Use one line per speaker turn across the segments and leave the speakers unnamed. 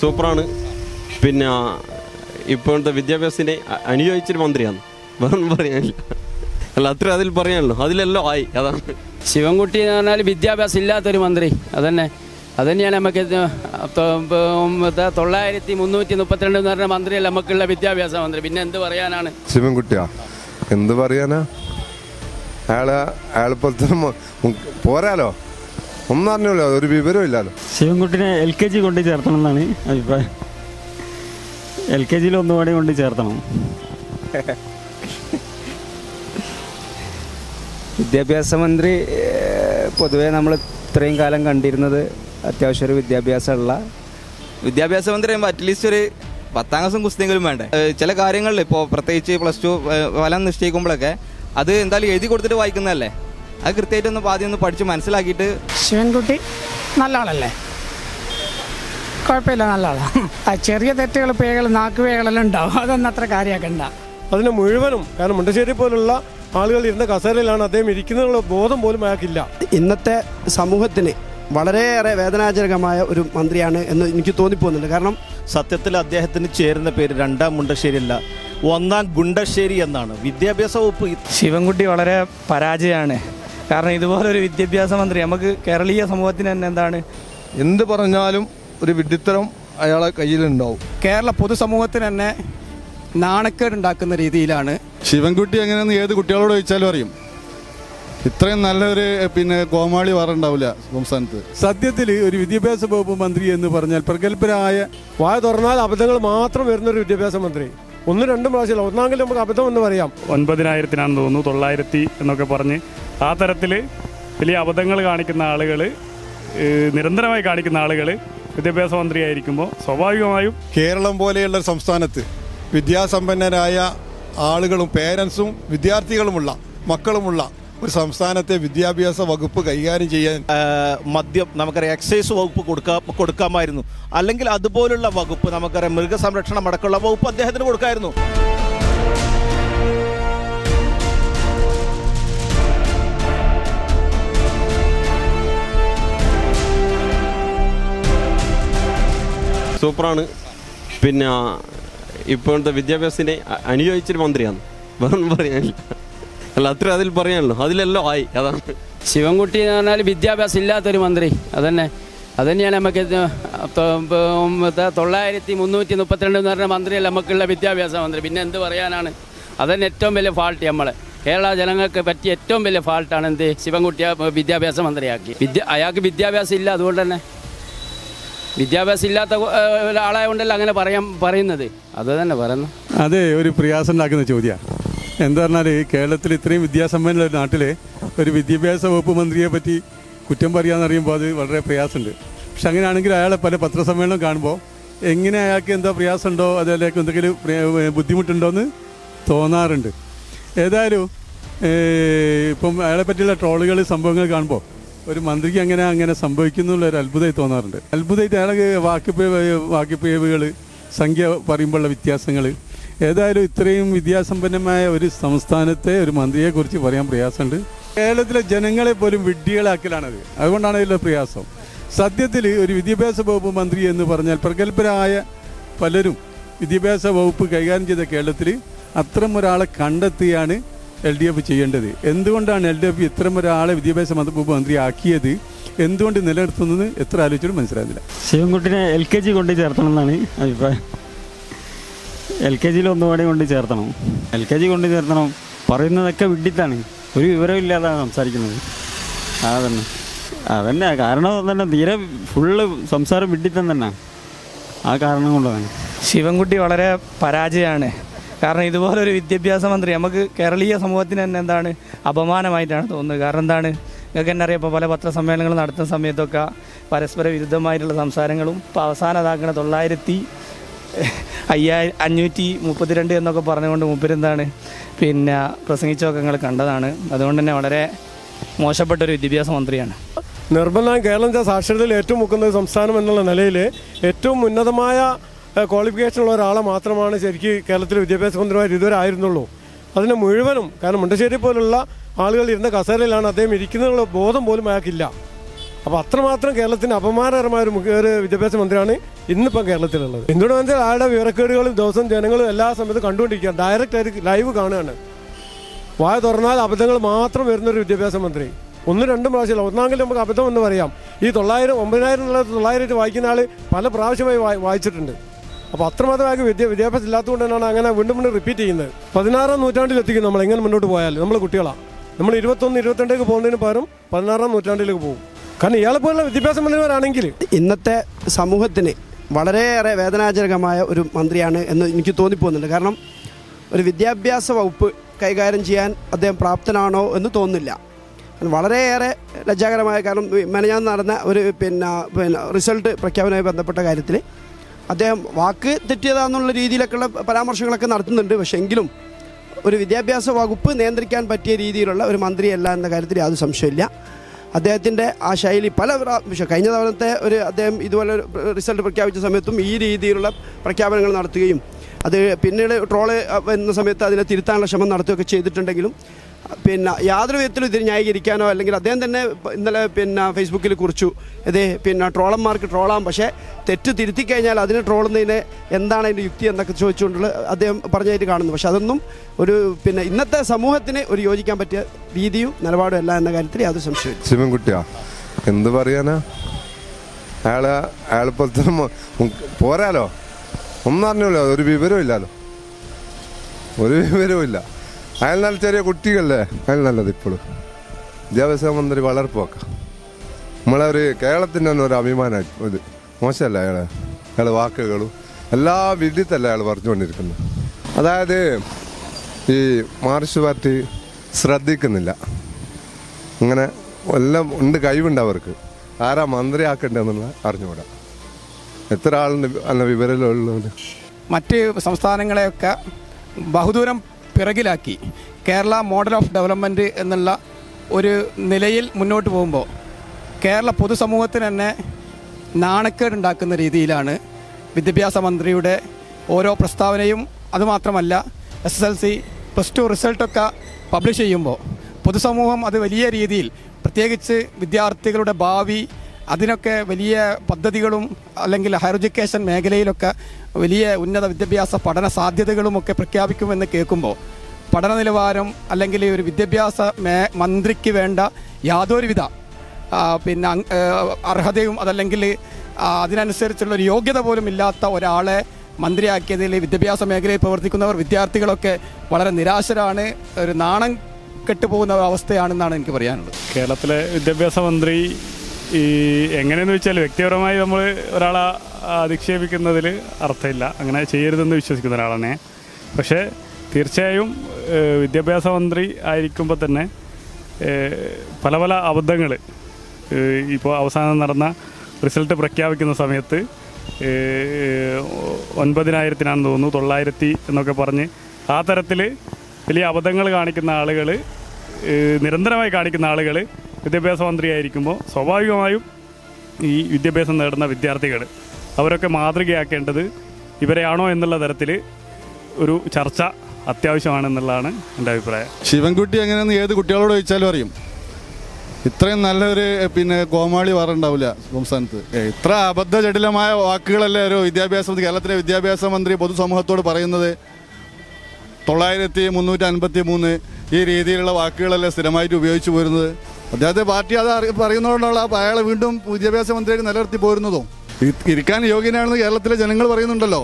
സൂപ്പറാണ് പിന്നെ ഇപ്പോഴത്തെ വിദ്യാഭ്യാസത്തിന് അ- അനുയോജിച്ചൊരു മന്ത്രിയാണ് വേറൊന്നും പറയാനില്ല അല്ല അത്ര അതിൽ പറയാനല്ലോ അതിലെല്ലാം ആയി അതാണ്
ശിവൻകുട്ടി എന്ന് പറഞ്ഞാൽ വിദ്യാഭ്യാസം ഇല്ലാത്തൊരു മന്ത്രി അതന്നെ അതന്നെയാണ് നമുക്ക് ഇത് തൊ- ഇപ്പ- തൊള്ളായിരത്തി മുന്നൂറ്റി മുപ്പത്തിരണ്ട് എന്ന് പറഞ്ഞ മന്ത്രിയല്ല നമുക്കുള്ള വിദ്യാഭ്യാസ മന്ത്രി പിന്നെ എന്ത് പറയാനാണ്
ശിവൻകുട്ടിയാ എന്ത് പറയാനാ അയാളെ അയാളെ പോലത്തെ മ- മു- പോരാലോ ഒന്നും അറിഞ്ഞല്ലോ ഒരു വിവരവും ഇല്ലല്ലോ
ശിവൻകുട്ടിനെ എൽ കെ ജി കൊണ്ട് ചേർത്തണം എന്നാണ് അഭിപ്രായം എൽ കെ ജിയിൽ ഒന്നുകൂടി കൊണ്ട് ചേർത്തണം
വിദ്യാഭ്യാസ മന്ത്രി ഏഹ്, പൊതുവെ നമ്മൾ ഇത്രയും കാലം കണ്ടിരുന്നത് അത്യാവശ്യം ഒരു വിദ്യാഭ്യാസമുള്ള
വിദ്യാഭ്യാസ മന്ത്രി പറയുമ്പോൾ അറ്റ്ലീസ്റ്റ് ഒരു പത്താം ക്ലാസ്സും കുസ്തിയെങ്കിലും വേണ്ടേ ഏഹ് ചില കാര്യങ്ങളിൽ ഇപ്പോൾ പ്രത്യേകിച്ച് പ്ലസ് ടു ഫലം നിശ്ചയിക്കുമ്പോഴൊക്കെ അത് എന്തായാലും എഴുതി കൊടുത്തിട്ട് വായിക്കുന്നതല്ലേ അത് കൃത്യമായിട്ടൊന്ന് ആദ്യം ഒന്ന് പഠിച്ച് മനസ്സിലാക്കിയിട്ട്
ശിവൻകുട്ടി നല്ല ആളല്ലേ കുഴപ്പമില്ല നല്ല ആളാണ് ആ ചെറിയ തെറ്റുകൾ പേകൾ നാക്കുവേകളെല്ലാം ഉണ്ടാവും അതൊന്നും അത്ര കാര്യമാക്കണ്ട
അതിന് മുഴുവനും കാരണം മുണ്ടശ്ശേരി പോലുള്ള ആളുകൾ ഇരുന്ന കസേരയിലാണ് അദ്ദേഹം ഇരിക്കുന്നതിനുള്ള ബോധം പോലും അയാൾക്കില്ല
ഇന്നത്തെ സമൂഹത്തിന് വളരെയേറെ വേദനാജനകമായ ഒരു മന്ത്രിയാണ് എന്ന് എനിക്ക് തോന്നിപ്പോകുന്നുണ്ട് കാരണം
സത്യത്തിൽ അദ്ദേഹത്തിന് ചേരുന്ന പേര് രണ്ടാം മുണ്ടശ്ശേരി അല്ല ഒന്നാം ഗുണ്ടശ്ശേരി എന്നാണ് വിദ്യാഭ്യാസ വകുപ്പ്
ശിവൻകുട്ടി വളരെ പരാജയമാണ് കാരണം ഇതുപോലൊരു വിദ്യാഭ്യാസ മന്ത്രി നമുക്ക് കേരളീയ സമൂഹത്തിന് തന്നെ എന്താണ്
എന്ത് പറഞ്ഞാലും ഒരു വിഡിത്തരം അയാളെ കയ്യിലുണ്ടാവും
കേരള പൊതുസമൂഹത്തിന് തന്നെ നാണക്കേടുണ്ടാക്കുന്ന രീതിയിലാണ്
ശിവൻകുട്ടി എങ്ങനെയാന്ന് ഏത് കുട്ടികളോട് ചോദിച്ചാലും അറിയും ഇത്രയും നല്ലൊരു പിന്നെ കോമാളി വേറുണ്ടാവില്ല സംസ്ഥാനത്ത്
സത്യത്തിൽ ഒരു വിദ്യാഭ്യാസ വകുപ്പ് മന്ത്രി എന്ന് പറഞ്ഞാൽ പ്രഗത്ഭരായ വായ തുറന്നാൽ അബദ്ധങ്ങൾ മാത്രം വരുന്ന ഒരു വിദ്യാഭ്യാസ മന്ത്രി ഒന്നും രണ്ടും പ്രാവശ്യമല്ല ഒന്നാമെങ്കിലും നമുക്ക് അബദ്ധം എന്ന് പറയാം
ഒൻപതിനായിരത്തിനാണെന്ന് തോന്നുന്നു തൊള്ളായിരത്തി എന്നൊക്കെ പറഞ്ഞ് ആ തരത്തിൽ വലിയ അബദ്ധങ്ങൾ കാണിക്കുന്ന ആളുകൾ നിരന്തരമായി കാണിക്കുന്ന ആളുകൾ വിദ്യാഭ്യാസ മന്ത്രിയായിരിക്കുമ്പോൾ സ്വാഭാവികമായും
കേരളം പോലെയുള്ള ഒരു സംസ്ഥാനത്ത് വിദ്യാസമ്പന്നരായ ആളുകളും പേരൻസും വിദ്യാർത്ഥികളുമുള്ള മക്കളുമുള്ള ഒരു സംസ്ഥാനത്തെ വിദ്യാഭ്യാസ വകുപ്പ് കൈകാര്യം ചെയ്യാൻ
മദ്യം നമുക്കറിയാം എക്സൈസ് വകുപ്പ് കൊടുക്കാ കൊടുക്കാമായിരുന്നു അല്ലെങ്കിൽ അതുപോലുള്ള വകുപ്പ് നമുക്കറിയാം മൃഗസംരക്ഷണം അടക്കമുള്ള വകുപ്പ് അദ്ദേഹത്തിന് കൊടുക്കായിരുന്നു
സൂപ്പറാണ് പിന്നെ ഇപ്പോഴത്തെ വിദ്യാഭ്യാസത്തിന് അ- അനുയോജിച്ചൊരു മന്ത്രിയാണ് വേറൊന്നും പറയാനില്ല അല്ല അത്ര അതിൽ പറയാനല്ലോ അതിലെല്ലാം ആയി അതാണ്
ശിവൻകുട്ടി എന്ന് പറഞ്ഞാൽ വിദ്യാഭ്യാസം ഇല്ലാത്തൊരു മന്ത്രി അതന്നെ അതന്നെയാണ് നമുക്ക് ഇത് തൊ- ഇപ്പ- തൊള്ളായിരത്തി മുന്നൂറ്റി മുപ്പത്തിരണ്ട് എന്ന് പറഞ്ഞ മന്ത്രിയല്ല നമുക്കുള്ള വിദ്യാഭ്യാസ മന്ത്രി പിന്നെ എന്ത് പറയാനാണ് അതന്നെ ഏറ്റവും വലിയ ഫാൾട്ട് നമ്മളെ കേരള ജനങ്ങൾക്ക് പറ്റിയ ഏറ്റവും വലിയ ഫാൾട്ടാണ് എന്ത് ശിവൻകുട്ടിയെ വിദ്യാഭ്യാസ മന്ത്രിയാക്കി വിദ്യ അയാൾക്ക് വിദ്യാഭ്യാസം ഇല്ല അതുകൊണ്ട് തന്നെ വിദ്യാഭ്യാസം ഇല്ലാത്ത ഏഹ്, ഒരാളായതുകൊണ്ടല്ല അങ്ങനെ പറയാൻ പറയുന്നത് അത് തന്നെ പറയുന്നു
അതെ ഒരു പ്രയാസം ഉണ്ടാക്കുന്ന ചോദ്യമാണ് എന്താ പറഞ്ഞാൽ കേരളത്തിൽ ഇത്രയും വിദ്യാസമ്പന്ന ഒരു നാട്ടിൽ ഒരു വിദ്യാഭ്യാസ വകുപ്പ് മന്ത്രിയെ പറ്റി കുറ്റം പറയാന്ന് അറിയുമ്പോൾ അത് വളരെ പ്രയാസമുണ്ട് പക്ഷെ അങ്ങനെയാണെങ്കിൽ അയാളെ പല പത്രസമ്മേളനം കാണുമ്പോൾ എങ്ങനെ അയാൾക്ക് എന്താ പ്രയാസമുണ്ടോ അതിലേക്ക് എന്തെങ്കിലും പ്രയ- ബുദ്ധിമുട്ടുണ്ടോ എന്ന് തോന്നാറുണ്ട് ഏതായാലും ഏഹ്, ഇപ്പം അയാളെ പറ്റിയുള്ള ട്രോളുകൾ സംഭവങ്ങൾ കാണുമ്പോൾ ഒരു മന്ത്രിക്ക് അങ്ങനെ അങ്ങനെ സംഭവിക്കുന്നു എന്നുള്ള ഒരു അത്ഭുതമായി തോന്നാറുണ്ട് അത്ഭുതമായിട്ട് അയാളെ വാക്കിപ്പേവ് വാക്കിപ്പേവുകൾ സംഖ്യ പറയുമ്പോഴുള്ള വ്യത്യാസങ്ങൾ ഏതായാലും ഇത്രയും വിദ്യാസമ്പന്നമായ ഒരു സംസ്ഥാനത്തെ ഒരു മന്ത്രിയെക്കുറിച്ച് പറയാൻ പ്രയാസമുണ്ട് കേരളത്തിലെ ജനങ്ങളെ പോലും വിഡ്ഢികളാക്കലാണത് അതുകൊണ്ടാണ് ഇതിലെ പ്രയാസം സത്യത്തിൽ ഒരു വിദ്യാഭ്യാസ വകുപ്പ് മന്ത്രി എന്ന് പറഞ്ഞാൽ പ്രഗത്ഭരായ പലരും വിദ്യാഭ്യാസ വകുപ്പ് കൈകാര്യം ചെയ്ത കേരളത്തിൽ അത്തരം ഒരാളെ കണ്ടെത്തിയാണ് എൽ ഡി എഫ് ചെയ്യേണ്ടത് എന്തുകൊണ്ടാണ് എൽ ഡി എഫ് ഇത്തരം ഒരാളെ വിദ്യാഭ്യാസ മന്ത്രി വകുപ്പ് മന്ത്രി ആക്കിയത് എന്തുകൊണ്ട് നിലനിർത്തുന്നത് എത്ര ആലോചിച്ചിട്ടും മനസ്സിലാകുന്നില്ല
ശിവൻകുട്ടിനെ എൽ കെ ജി കൊണ്ട് ചേർത്തണം എന്നാണ് അഭിപ്രായം എൽ കെ ജിയിൽ ഒന്നുകൂടി കൊണ്ട് ചേർത്തണം എൽ കെ ജി കൊണ്ട് ചേർത്തണം പറയുന്നതൊക്കെ വിഡിത്താണ് ഒരു വിവരമില്ലാതാണ് സംസാരിക്കുന്നത് അതന്നെ അതന്നെ കാരണം തന്നെ തീരെ ഫുള്ള് സംസാരം വിഡിത്തം തന്നെ ആ കാരണം കൊണ്ടാണ്
ശിവൻകുട്ടി വളരെ പരാജയമാണ് കാരണം ഇതുപോലൊരു വിദ്യാഭ്യാസ മന്ത്രി നമുക്ക് കേരളീയ സമൂഹത്തിന് തന്നെ എന്താണ് അപമാനമായിട്ടാണ് തോന്നുന്നത് കാരണം എന്താണ് നിങ്ങൾക്ക് തന്നെ അറിയാം ഇപ്പോൾ പല പത്രസമ്മേളനങ്ങൾ നടത്തുന്ന സമയത്തൊക്കെ പരസ്പര വിരുദ്ധമായിട്ടുള്ള സംസാരങ്ങളും ഇപ്പോൾ അവസാനം ഇതാക്കണ തൊള്ളായിരത്തി അയ്യായിരം അഞ്ഞൂറ്റി മുപ്പത്തിരണ്ട് എന്നൊക്കെ പറഞ്ഞുകൊണ്ട് മൂപ്പരെന്താണ് പിന്നെ പ്രസംഗിച്ചൊക്കെ നിങ്ങൾ കണ്ടതാണ് അതുകൊണ്ട് തന്നെ വളരെ മോശപ്പെട്ട ഒരു വിദ്യാഭ്യാസ മന്ത്രിയാണ്
നിർബന്ധമായും കേരളം സാക്ഷരതയിൽ ഏറ്റവും മുക്കുന്ന ഒരു സംസ്ഥാനം എന്നുള്ള നിലയിൽ ഏറ്റവും ഉന്നതമായ ക്വാളിഫിക്കേഷൻ ഉള്ള ഒരാളെ മാത്രമാണ് ശരിക്കും കേരളത്തിലെ വിദ്യാഭ്യാസ മന്ത്രിമാർ ഇതുവരെ ആയിരുന്നുള്ളൂ അതിന് മുഴുവനും കാരണം മുണ്ടശ്ശേരി പോലുള്ള ആളുകൾ ഇരുന്ന കസേരയിലാണ് അദ്ദേഹം ഇരിക്കുന്നതിനുള്ള ബോധം പോലും അയാൾക്കില്ല
അപ്പോൾ അത്രമാത്രം കേരളത്തിന് അപമാനകരമായ ഒരു മുഖ്യ- ഒരു വിദ്യാഭ്യാസ മന്ത്രിയാണ് ഇന്നിപ്പം കേരളത്തിലുള്ളത് എന്തുകൊണ്ട് വെച്ചാൽ ആളുടെ വിവരക്കേടുകളും ദിവസം ജനങ്ങളും എല്ലാ സമയത്തും കണ്ടുകൊണ്ടിരിക്കുക ഡയറക്റ്റ് ആയിട്ട് ലൈവ് കാണുകയാണ് വായ തുറന്നാൽ അബദ്ധങ്ങൾ മാത്രം വരുന്ന ഒരു വിദ്യാഭ്യാസ മന്ത്രി ഒന്നും രണ്ടും പ്രാവശ്യമല്ല ഒന്നാമെങ്കിൽ നമുക്ക് അബദ്ധം എന്ന് പറയാം ഈ തൊള്ളായിരം ഒമ്പതിനായിരം എന്നുള്ള തൊള്ളായിരം വായിക്കുന്ന ആൾ പല പ്രാവശ്യമായി വായി- വായിച്ചിട്ടുണ്ട് അപ്പോൾ അത്രമാത്രം ആൾക്ക് വിദ്യ വിദ്യാഭ്യാസം ഇല്ലാത്തതുകൊണ്ട് തന്നെയാണ് അങ്ങനെ വീണ്ടും വീണ്ടും റിപ്പീറ്റ് ചെയ്യുന്നത് പതിനാറാം നൂറ്റാണ്ടിൽ എത്തിക്കും നമ്മൾ എങ്ങനെ മുന്നോട്ട് പോയാൽ നമ്മൾ കുട്ടികളാണ് നമ്മൾ ഇരുപത്തൊന്ന് ഇരുപത്തിരണ്ടേക്ക് പോകുന്നതിന് പകരം പതിനാറാം നൂറ്റാണ്ടിലേക്ക് പോകും കാരണം ഇയാളെ പോലുള്ള വിദ്യാഭ്യാസ മന്ത്രിമാരാണെങ്കിൽ
ഇന്നത്തെ സമൂഹത്തിന് വളരെയേറെ വേദനാജനകമായ ഒരു മന്ത്രിയാണ് എന്ന് എനിക്ക് തോന്നിപ്പോകുന്നുണ്ട് കാരണം ഒരു വിദ്യാഭ്യാസ വകുപ്പ് കൈകാര്യം ചെയ്യാൻ അദ്ദേഹം പ്രാപ്തനാണോ എന്ന് തോന്നുന്നില്ല വളരെയേറെ ലജ്ജാകരമായ കാരണം മെനഞ്ഞാന്ന് നടന്ന ഒരു പിന്നെ പിന്നെ റിസൾട്ട് പ്രഖ്യാപനവുമായി ബന്ധപ്പെട്ട കാര്യത്തിൽ അദ്ദേഹം വാക്ക് തെറ്റിയതാന്നുള്ള രീതിയിലൊക്കെയുള്ള പരാമർശങ്ങളൊക്കെ നടത്തുന്നുണ്ട് പക്ഷേ എങ്കിലും ഒരു വിദ്യാഭ്യാസ വകുപ്പ് നിയന്ത്രിക്കാൻ പറ്റിയ രീതിയിലുള്ള ഒരു മന്ത്രിയല്ല എന്ന കാര്യത്തിൽ യാതൊരു സംശയമില്ല അദ്ദേഹത്തിൻ്റെ ആ ശൈലി പല പ്രാവശ്യം കഴിഞ്ഞ തവണത്തെ ഒരു അദ്ദേഹം ഇതുപോലെ ഒരു റിസൾട്ട് പ്രഖ്യാപിച്ച സമയത്തും ഈ രീതിയിലുള്ള പ്രഖ്യാപനങ്ങൾ നടത്തുകയും അത് പിന്നീട് ട്രോള് എന്ന സമയത്ത് അതിനെ തിരുത്താനുള്ള ശ്രമം നടത്തുകയൊക്കെ ചെയ്തിട്ടുണ്ടെങ്കിലും പിന്നെ യാതൊരു വിധത്തിലും ഇതിന് ന്യായീകരിക്കാനോ അല്ലെങ്കിൽ അദ്ദേഹം തന്നെ ഇപ്പ- ഇന്നലെ പിന്നെ ഫേസ്ബുക്കിൽ കുറിച്ചു ഇത് പിന്നെ ട്രോളന്മാർക്ക് ട്രോളാം പക്ഷേ തെറ്റ് തിരുത്തി കഴിഞ്ഞാൽ അതിനെ ട്രോളുന്നതിന് എന്താണ് അതിൻ്റെ യുക്തി എന്നൊക്കെ ചോദിച്ചുകൊണ്ടുള്ള അദ്ദേഹം പറഞ്ഞതായിട്ട് കാണുന്നു പക്ഷെ അതൊന്നും ഒരു പിന്നെ ഇന്നത്തെ സമൂഹത്തിന് ഒരു യോജിക്കാൻ പറ്റിയ രീതിയും നിലപാടും അല്ല എന്ന കാര്യത്തിൽ യാതൊരു സംശയമില്ല
ശിവൻകുട്ടിയാ എന്ത് പറയാനാ അയാളെ അയാളിപ്പോഴത്തെ പോരാലോ ഒന്നും അറിഞ്ഞല്ലോ ഒരു വിവരവും ഇല്ലല്ലോ ഒരു വിവരവും ഇല്ല അയാൾ നല്ല ചെറിയ കുട്ടികളല്ലേ അയാൾ നല്ലത് ഇപ്പോഴും വിദ്യാഭ്യാസ മന്ത്രി വളർപ്പോക്ക നമ്മളെ ഒരു കേരളത്തിൻ്റെ തന്നെ ഒരു അഭിമാനമായി ഇത് മോശമല്ല അയാളെ അയാളെ വാക്കുകളും എല്ലാ വിഡിത്തല്ല അയാൾ പറഞ്ഞുകൊണ്ടിരിക്കുന്നത് അതായത് ഈ മാർക്സ് പാർട്ടി ശ്രദ്ധിക്കുന്നില്ല അങ്ങനെ എല്ലാം ഉണ്ട് കഴിവുണ്ട് അവർക്ക് ആരാ മന്ത്രിയാക്കേണ്ടതെന്നുള്ള അറിഞ്ഞുകൂടാ എത്ര ആളുണ്ട് നല്ല വിവരമുള്ളത്
മറ്റ് സംസ്ഥാനങ്ങളെയൊക്കെ ബഹുദൂരം പിറകിലാക്കി കേരള മോഡൽ ഓഫ് ഡെവലപ്മെൻറ്റ് എന്നുള്ള ഒരു നിലയിൽ മുന്നോട്ട് പോകുമ്പോൾ കേരള പൊതുസമൂഹത്തിന് തന്നെ നാണക്കേടുണ്ടാക്കുന്ന രീതിയിലാണ് വിദ്യാഭ്യാസ മന്ത്രിയുടെ ഓരോ പ്രസ്താവനയും അതുമാത്രമല്ല S S L C plus two റിസൾട്ടൊക്കെ പബ്ലിഷ് ചെയ്യുമ്പോൾ പൊതുസമൂഹം അത് വലിയ രീതിയിൽ പ്രത്യേകിച്ച് വിദ്യാർത്ഥികളുടെ ഭാവി അതിനൊക്കെ വലിയ പദ്ധതികളും അല്ലെങ്കിൽ ഹയർ എഡ്യൂക്കേഷൻ മേഖലയിലൊക്കെ വലിയ ഉന്നത വിദ്യാഭ്യാസ പഠന സാധ്യതകളും ഒക്കെ പ്രഖ്യാപിക്കുമെന്ന് കേൾക്കുമ്പോൾ പഠന നിലവാരം അല്ലെങ്കിൽ ഒരു വിദ്യാഭ്യാസ മേ മന്ത്രിക്ക് വേണ്ട യാതൊരുവിധ ആ, പിന്നെ അങ്- ഏ, അർഹതയും അതല്ലെങ്കിൽ ആ, അതിനനുസരിച്ചുള്ള ഒരു യോഗ്യത പോലും ഇല്ലാത്ത ഒരാളെ മന്ത്രിയാക്കിയതിൽ വിദ്യാഭ്യാസ മേഖലയിൽ പ്രവർത്തിക്കുന്നവർ വിദ്യാർത്ഥികളൊക്കെ വളരെ നിരാശരാണ് ഒരു നാണം കെട്ടുപോകുന്ന ഒരു അവസ്ഥയാണെന്നാണ് എനിക്ക് പറയാനുള്ളത്
കേരളത്തിലെ വിദ്യാഭ്യാസ മന്ത്രി ഈ എങ്ങനെയെന്ന് വെച്ചാൽ വ്യക്തിപരമായി നമ്മൾ ഒരാളെ അധിക്ഷേപിക്കുന്നതിൽ അർത്ഥമില്ല അങ്ങനെ ചെയ്യരുതെന്ന് വിശ്വസിക്കുന്ന ഒരാളാണ് പക്ഷേ തീർച്ചയായും ഏഹ്, വിദ്യാഭ്യാസ മന്ത്രി ആയിരിക്കുമ്പോൾ തന്നെ ഏഹ്, പല പല അബദ്ധങ്ങൾ ഇപ്പോൾ അവസാനം നടന്ന റിസൾട്ട് പ്രഖ്യാപിക്കുന്ന സമയത്ത് ഏഹ്, ഒൻപതിനായിരത്തിനാണെന്ന് തോന്നുന്നു തൊള്ളായിരത്തി എന്നൊക്കെ പറഞ്ഞ് ആ തരത്തിൽ വലിയ അബദ്ധങ്ങൾ കാണിക്കുന്ന ആളുകൾ നിരന്തരമായി കാണിക്കുന്ന ആളുകൾ വിദ്യാഭ്യാസ മന്ത്രിയായിരിക്കുമ്പോൾ സ്വാഭാവികമായും ഈ വിദ്യാഭ്യാസം നേടുന്ന വിദ്യാർത്ഥികൾ അവരൊക്കെ മാതൃകയാക്കേണ്ടത് ഇവരെയാണോ എന്നുള്ള തരത്തിൽ ഒരു ചർച്ച അത്യാവശ്യമാണെന്നുള്ളതാണ് എൻ്റെ അഭിപ്രായം
ശിവൻകുട്ടി എങ്ങനെയെന്ന് ഏത് കുട്ടികളോട് ചോദിച്ചാലും അറിയും ഇത്രയും നല്ലൊരു എ, പിന്നെ കോമാളി വേറുണ്ടാവില്ല സംസ്ഥാനത്ത് ഏ, ഇത്ര അബദ്ധജടിലമായ വാക്കുകളല്ലേ ഒരു വിദ്യാഭ്യാസ മന്ത്രി കേരളത്തിലെ വിദ്യാഭ്യാസ മന്ത്രി പൊതുസമൂഹത്തോട് പറയുന്നത് തൊള്ളായിരത്തി മുന്നൂറ്റി അൻപത്തി മൂന്ന് ഈ രീതിയിലുള്ള വാക്കുകളല്ലേ സ്ഥിരമായിട്ട് ഉപയോഗിച്ചു പോരുന്നത് അദ്ദേഹത്തെ പാർട്ടി അത് അറി- പറയുന്നതുകൊണ്ടുള്ള അയാളെ വീണ്ടും വിദ്യാഭ്യാസ മന്ത്രിയായിട്ട് നിലനിർത്തി പോരുന്നതും ഇ- ഇരിക്കാൻ യോഗ്യനാണെന്ന് കേരളത്തിലെ ജനങ്ങൾ പറയുന്നുണ്ടല്ലോ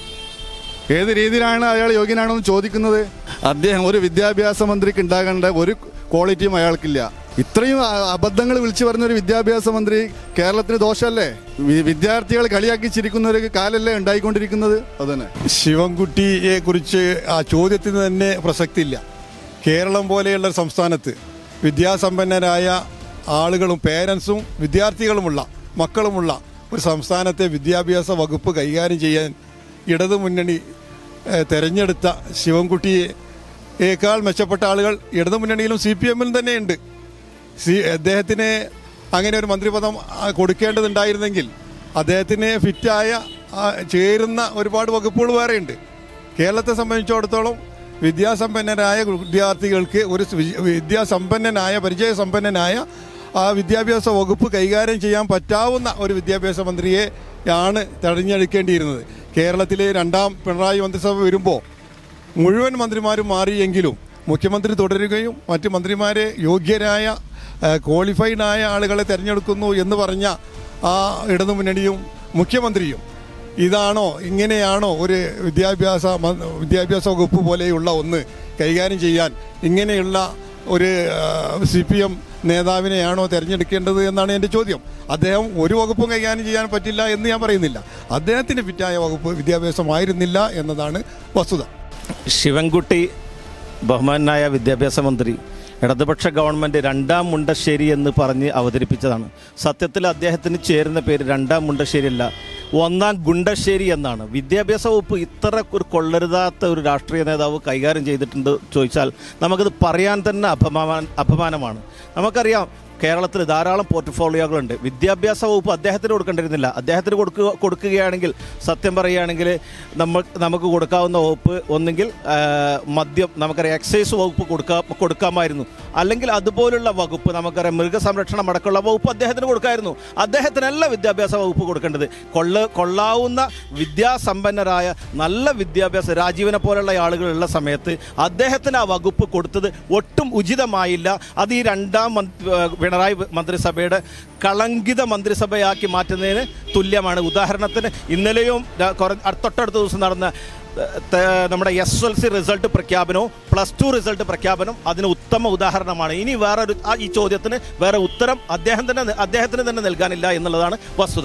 ഏത് രീതിയിലാണ് അയാൾ യോഗ്യനാണെന്ന് ചോദിക്കുന്നത് അദ്ദേഹം ഒരു വിദ്യാഭ്യാസ മന്ത്രിക്ക് ഉണ്ടാകേണ്ട ഒരു ക്വാളിറ്റിയും അയാൾക്കില്ല ഇത്രയും അ- അബദ്ധങ്ങൾ വിളിച്ചു പറഞ്ഞ ഒരു വിദ്യാഭ്യാസ മന്ത്രി കേരളത്തിന് ദോഷമല്ലേ വി- വിദ്യാർത്ഥികൾ കളിയാക്കി ചിരിക്കുന്ന ഒരു കാലല്ലേ ഉണ്ടായിക്കൊണ്ടിരിക്കുന്നത് അതന്നെ
ശിവൻകുട്ടിയെ കുറിച്ച് ആ ചോദ്യത്തിന് തന്നെ പ്രസക്തിയില്ല കേരളം പോലെയുള്ള ഒരു സംസ്ഥാനത്ത് വിദ്യാസമ്പന്നരായ ആളുകളും പേരൻസും വിദ്യാർത്ഥികളുമുള്ള മക്കളുമുള്ള ഒരു സംസ്ഥാനത്തെ വിദ്യാഭ്യാസ വകുപ്പ് കൈകാര്യം ചെയ്യാൻ ഇടതു മുന്നണി ഏഹ്, തെരഞ്ഞെടുത്ത ശിവൻകുട്ടിയേക്കാൾ മെച്ചപ്പെട്ട ആളുകൾ ഇടതു മുന്നണിയിലും സി പി എമ്മിലും തന്നെയുണ്ട് സി അദ്ദേഹത്തിന് അങ്ങനെ ഒരു മന്ത്രിപദം ആ, കൊടുക്കേണ്ടതുണ്ടായിരുന്നെങ്കിൽ അദ്ദേഹത്തിന് ഫിറ്റായ ആ, ചേരുന്ന ഒരുപാട് വകുപ്പുകൾ വേറെയുണ്ട് കേരളത്തെ സംബന്ധിച്ചിടത്തോളം വിദ്യാസമ്പന്നരായ വിദ്യാർത്ഥികൾക്ക് ഒരു വി- വിദ്യാസമ്പന്നനായ പരിചയസമ്പന്നനായ ആ വിദ്യാഭ്യാസ വകുപ്പ് കൈകാര്യം ചെയ്യാൻ പറ്റാവുന്ന ഒരു വിദ്യാഭ്യാസ മന്ത്രിയെ ആണ് തെരഞ്ഞെടുക്കേണ്ടിയിരുന്നത് കേരളത്തിലെ രണ്ടാം പിണറായി മന്ത്രിസഭ വരുമ്പോൾ മുഴുവൻ മന്ത്രിമാരും മാറിയെങ്കിലും മുഖ്യമന്ത്രി തുടരുകയും മറ്റ് മന്ത്രിമാരെ യോഗ്യരായ ക്വാളിഫൈഡ് ആയ ആളുകളെ തിരഞ്ഞെടുക്കുന്നു എന്ന് പറഞ്ഞ ആ ഇടതുമുന്നണിയും മുഖ്യമന്ത്രിയും ഇതാണോ ഇങ്ങനെയാണോ ഒരു വിദ്യാഭ്യാസ മ- വിദ്യാഭ്യാസ വകുപ്പ് പോലെയുള്ള ഒന്ന് കൈകാര്യം ചെയ്യാൻ ഇങ്ങനെയുള്ള ഒരു സി പി എം നേതാവിനെയാണോ തിരഞ്ഞെടുക്കേണ്ടത് എന്നാണ് എൻ്റെ ചോദ്യം അദ്ദേഹം ഒരു വകുപ്പും കൈകാര്യം ചെയ്യാൻ പറ്റില്ല എന്ന് ഞാൻ പറയുന്നില്ല അദ്ദേഹത്തിന് ഫിറ്റായ വകുപ്പ് വിദ്യാഭ്യാസമായിരുന്നില്ല എന്നതാണ് വസ്തുത
ശിവൻകുട്ടി ബഹുമാനായ വിദ്യാഭ്യാസ മന്ത്രി ഇടതുപക്ഷ ഗവൺമെൻറ് രണ്ടാം മുണ്ടശ്ശേരി എന്ന് പറഞ്ഞ് അവതരിപ്പിച്ചതാണ് സത്യത്തിൽ അദ്ദേഹത്തിന് ചേരുന്ന പേര് രണ്ടാം മുണ്ടശ്ശേരി അല്ല ഒന്നാം ഗുണ്ടശ്ശേരി എന്നാണ് വിദ്യാഭ്യാസ വകുപ്പ് ഇത്ര ഒരു കൊള്ളരുതാത്ത ഒരു രാഷ്ട്രീയ നേതാവ് കൈകാര്യം ചെയ്തിട്ടുണ്ട് ചോദിച്ചാൽ നമുക്കത് പറയാൻ തന്നെ അപമാന അപമാനമാണ് നമുക്കറിയാം കേരളത്തിൽ ധാരാളം പോർട്ട്ഫോളിയോകളുണ്ട് വിദ്യാഭ്യാസ വകുപ്പ് അദ്ദേഹത്തിന് കൊടുക്കേണ്ടിരുന്നില്ല അദ്ദേഹത്തിന് കൊടുക്കുക കൊടുക്കുകയാണെങ്കിൽ സത്യം പറയുകയാണെങ്കിൽ നമ്മൾ നമുക്ക് കൊടുക്കാവുന്ന വകുപ്പ് ഒന്നെങ്കിൽ ആ, മദ്യം നമുക്കറിയാം എക്സൈസ് വകുപ്പ് കൊടുക്കാ കൊടുക്കാമായിരുന്നു അല്ലെങ്കിൽ അതുപോലുള്ള വകുപ്പ് നമുക്കറിയാം മൃഗസംരക്ഷണം അടക്കമുള്ള വകുപ്പ് അദ്ദേഹത്തിന് കൊടുക്കായിരുന്നു അദ്ദേഹത്തിനല്ല വിദ്യാഭ്യാസ വകുപ്പ് കൊടുക്കേണ്ടത് കൊള്ള കൊള്ളാവുന്ന വിദ്യാസമ്പന്നരായ നല്ല വിദ്യാഭ്യാസ രാജീവനെ പോലുള്ള ആളുകളുള്ള സമയത്ത് അദ്ദേഹത്തിന് ആ വകുപ്പ് കൊടുത്തത് ഒട്ടും ഉചിതമായില്ല അത് ഈ രണ്ടാം മന്ത്രി- ഏഹ് പിണറായി മന്ത്രിസഭയുടെ കളങ്കിത മന്ത്രിസഭയാക്കി മാറ്റുന്നതിന് തുല്യമാണ് ഉദാഹരണത്തിന് ഇന്നലെയും ര- കുറ- തൊട്ടടുത്ത ദിവസം നടന്ന ഏഹ്, ത- നമ്മുടെ എസ് എൽ സി റിസൾട്ട് പ്രഖ്യാപനവും പ്ലസ് ടു റിസൾട്ട് പ്രഖ്യാപനം അതിന് ഉത്തമ ഉദാഹരണമാണ് ഇനി വേറെ ഒരു ആ ഈ ചോദ്യത്തിന് വേറെ ഉത്തരം അദ്ദേഹം തന്നെ അദ്ദേഹത്തിന് തന്നെ നൽകാനില്ല എന്നുള്ളതാണ് വസ്തുത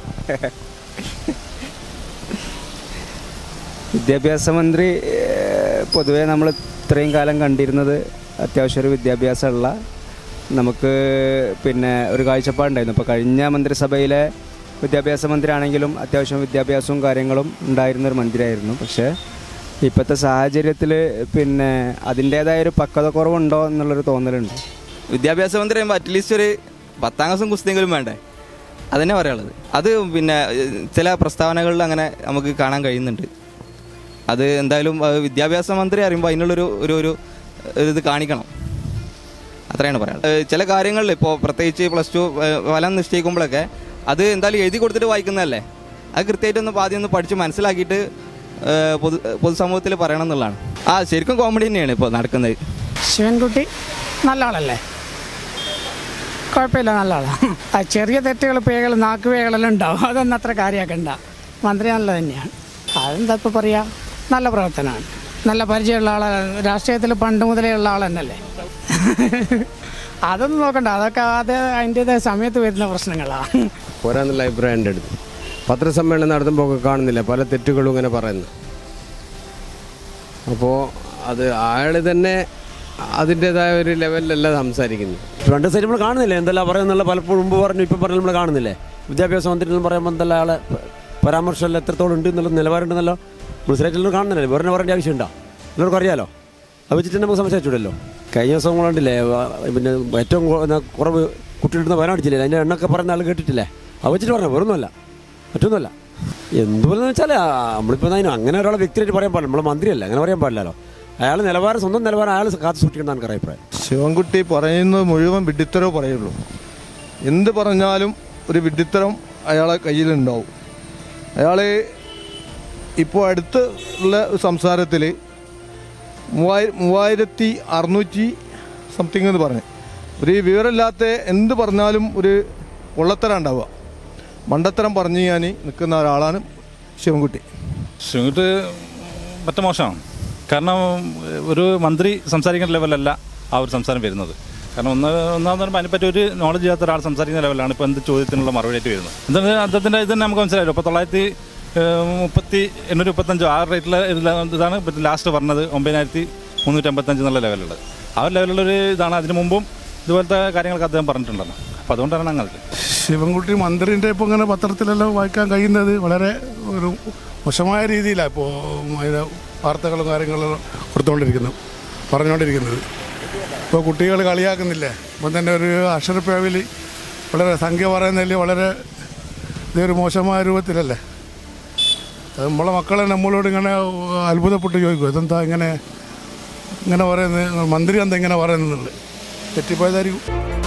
വിദ്യാഭ്യാസ മന്ത്രി ഏഹ്, പൊതുവെ നമ്മൾ ഇത്രയും കാലം കണ്ടിരുന്നത് അത്യാവശ്യം ഒരു വിദ്യാഭ്യാസമുള്ള നമുക്ക് പിന്നെ ഒരു കാഴ്ചപ്പാടുണ്ടായിരുന്നു ഇപ്പോൾ കഴിഞ്ഞ മന്ത്രിസഭയിലെ വിദ്യാഭ്യാസ മന്ത്രി ആണെങ്കിലും അത്യാവശ്യം വിദ്യാഭ്യാസവും കാര്യങ്ങളും ഉണ്ടായിരുന്ന ഒരു മന്ത്രിയായിരുന്നു പക്ഷേ ഇപ്പോഴത്തെ സാഹചര്യത്തിൽ പിന്നെ അതിൻ്റേതായ ഒരു പക്വത കുറവുണ്ടോ എന്നുള്ളൊരു തോന്നലുണ്ട്
വിദ്യാഭ്യാസ മന്ത്രി പറയുമ്പോൾ അറ്റ്ലീസ്റ്റ് ഒരു പത്താം ക്ലാസ്സും കുസ്തിയെങ്കിലും വേണ്ടേ അതന്നെ പറയാനുള്ളത് അത് പിന്നെ ഏഹ്, ചില പ്രസ്താവനകളിൽ അങ്ങനെ നമുക്ക് കാണാൻ കഴിയുന്നുണ്ട് അത് എന്തായാലും അത് വിദ്യാഭ്യാസ മന്ത്രി അറിയുമ്പോൾ അതിനുള്ളൊരു ഒരു ഒരു ഒരു ഇത് കാണിക്കണം അത്രയാണ് പറയാനുള്ളത് ഏഹ്, ചില കാര്യങ്ങളിൽ ഇപ്പോൾ പ്രത്യേകിച്ച് പ്ലസ് ടു ഫലം നിശ്ചയിക്കുമ്പോഴൊക്കെ അത് എന്തായാലും എഴുതി കൊടുത്തിട്ട് വായിക്കുന്നതല്ലേ അത് കൃത്യമായിട്ടൊന്ന് ആദ്യം ഒന്ന് പഠിച്ച് മനസ്സിലാക്കിയിട്ട് ഏഹ്, പൊതു പൊതുസമൂഹത്തിൽ പറയണം എന്നുള്ളതാണ് ആ ശരിക്കും കോമഡി തന്നെയാണ് ഇപ്പോൾ നടക്കുന്നത്
ശിവൻകുട്ടി നല്ല ആളല്ലേ കുഴപ്പമില്ല നല്ല ആളാണ് ആ ചെറിയ തെറ്റുകൾ പേകൾ നാക്കുവേകളെല്ലാം ഉണ്ടാവും അതൊന്നും അത്ര കാര്യമാക്കണ്ട മന്ത്രി നല്ല തന്നെയാണ് അതെന്താ ഇപ്പോൾ പറയുക നല്ല പ്രവർത്തനമാണ് നല്ല പരിചയമുള്ള ആളാണ് രാഷ്ട്രീയത്തിൽ പണ്ട് മുതലേ ഉള്ള ആൾ തന്നെയല്ലേ അതൊന്നും നോക്കണ്ട അതൊക്കെ അത് അതിൻ്റെതായ സമയത്ത് വരുന്ന പ്രശ്നങ്ങളാണ്
പോരാന്നുള്ള അഭിപ്രായം എൻ്റെ അടുത്ത് പത്രസമ്മേളനം നടത്തുമ്പോൾ ഒക്കെ കാണുന്നില്ല പല തെറ്റുകളും ഇങ്ങനെ പറയുന്നു അപ്പോൾ അത് അയാൾ തന്നെ അതിൻ്റെതായ ഒരു ലെവലിലല്ല സംസാരിക്കുന്നത്
രണ്ട് സൈഡ് നമ്മൾ കാണുന്നില്ലേ എന്തെല്ലാം പറയുന്നുള്ള പലപ്പോഴും മുമ്പ് പറഞ്ഞു ഇപ്പം പറഞ്ഞു നമ്മൾ കാണുന്നില്ലേ വിദ്യാഭ്യാസ മന്ത്രി എന്ന് പറയുമ്പോൾ എന്തെല്ലാം ആളെ പ- പരാമർശമെല്ലാം എത്രത്തോളം ഉണ്ട് എന്നുള്ള നിലവാരമുണ്ടെന്നല്ലോ മനസ്സിലായിട്ടുള്ള കാണുന്നില്ലേ വേറെ പറയേണ്ട ആവശ്യമുണ്ടോ എല്ലാവർക്കും അറിയാലോ അത് വെച്ചിട്ട് നമുക്ക് സംസാരിച്ചൂടല്ലോ കഴിഞ്ഞ ദിവസം നമ്മൾ കണ്ടില്ലേ വ- പിന്നെ ഏറ്റവും കു- എന്നാ കുറവ് കുട്ടികളുടെ വയനാടിച്ചില്ലേ അതിൻ്റെ എണ്ണൊക്കെ പറയുന്ന ആൾ കേട്ടിട്ടില്ലേ അത് വെച്ചിട്ട് പറഞ്ഞു വേറൊന്നുമല്ല മറ്റൊന്നുമല്ല എന്തുപോലെന്ന് വെച്ചാൽ നമ്മളിപ്പോൾ അതിന് അങ്ങനെ ഒരാളെ വ്യക്തിയായിട്ട് പറയാൻ പാടില്ല നമ്മൾ മന്ത്രിയല്ല അങ്ങനെ പറയാൻ പാടില്ലല്ലോ അയാൾ നിലവാരം സ്വന്തം നിലവാരം അയാൾ കാത്തു സൂക്ഷിക്കണം എനിക്ക് അഭിപ്രായം
ശിവൻകുട്ടി പറയുന്നത് മുഴുവൻ വിഡ്ഢിത്തരവ് പറയുള്ളൂ എന്ത് പറഞ്ഞാലും ഒരു വിഡ്ഢിത്തരം അയാളെ കയ്യിലുണ്ടാവും അയാൾ ഇപ്പോൾ അടുത്ത് ഉള്ള സംസാരത്തിൽ മൂവായിര മൂവായിരത്തി അറുന്നൂറ്റി സംതിങ് എന്ന് പറഞ്ഞു ഒരു വിവരമില്ലാത്ത എന്ത് പറഞ്ഞാലും ഒരു കൊള്ളത്തരം ഉണ്ടാവുക മണ്ടത്തരം പറഞ്ഞു ഞാൻ നിൽക്കുന്ന ഒരാളാണ് ശിവൻകുട്ടി
ശിവൻകുട്ടി പറ്റ മോശമാണ് കാരണം ഒരു മന്ത്രി സംസാരിക്കുന്ന ലെവലല്ല ആ ഒരു സംസാരം വരുന്നത് കാരണം ഒന്ന് ഒന്നാമത് പറയുമ്പോൾ അതിനെപ്പറ്റി ഒരു നോളജ് ഇല്ലാത്ത ഒരാൾ സംസാരിക്കുന്ന ലെവലാണ് ഇപ്പോൾ എന്ത് ചോദ്യത്തിനുള്ള മറുപടി ആയിട്ട് വരുന്നത് എന്താണ് അദ്ദേഹത്തിൻ്റെ ഇത് തന്നെ നമുക്ക് മനസ്സിലായല്ലോ ഇപ്പോൾ തൊള്ളായിരത്തി ഏഹ്, മുപ്പത്തി എണ്ണൂറ്റി മുപ്പത്തഞ്ചോ ആ റേറ്റിൽ ഇതാണ് ഇപ്പോൾ ലാസ്റ്റ് പറഞ്ഞത് ഒമ്പതിനായിരത്തി മുന്നൂറ്റി അമ്പത്തഞ്ച് എന്നുള്ള ലെവലുള്ളത് ആ ഒരു ലെവലുള്ളൊരു ഇതാണ് അതിന് മുമ്പും ഇതുപോലത്തെ കാര്യങ്ങളൊക്കെ അദ്ദേഹം പറഞ്ഞിട്ടുണ്ടല്ലോ അപ്പോൾ അതുകൊണ്ടാണ് അങ്ങനെ
ശിവൻകുട്ടി മന്ത്രിൻ്റെ ഇപ്പോൾ ഇങ്ങനെ പത്രത്തിലെല്ലാം വായിക്കാൻ കഴിയുന്നത് വളരെ ഒരു മോശമായ രീതിയിലാണ് ഇപ്പോൾ അതിന് വാർത്തകളും കാര്യങ്ങളും കൊടുത്തുകൊണ്ടിരിക്കുന്നത് പറഞ്ഞുകൊണ്ടിരിക്കുന്നത് ഇപ്പോൾ കുട്ടികൾ കളിയാക്കുന്നില്ലേ ഇപ്പം തന്നെ ഒരു അക്ഷരപ്രാവിൽ വളരെ സംഖ്യ പറയുന്നതിൽ വളരെ ഇതൊരു മോശമായ രൂപത്തിലല്ലേ അത് നമ്മളെ മക്കളെ നമ്മളോട് ഇങ്ങനെ അത്ഭുതപ്പെട്ട് ചോദിക്കും ഇതെന്താ ഇങ്ങനെ ഇങ്ങനെ പറയുന്നത് മന്ത്രി എന്താ ഇങ്ങനെ പറയുന്നത് തെറ്റിപ്പോയതായിരിക്കും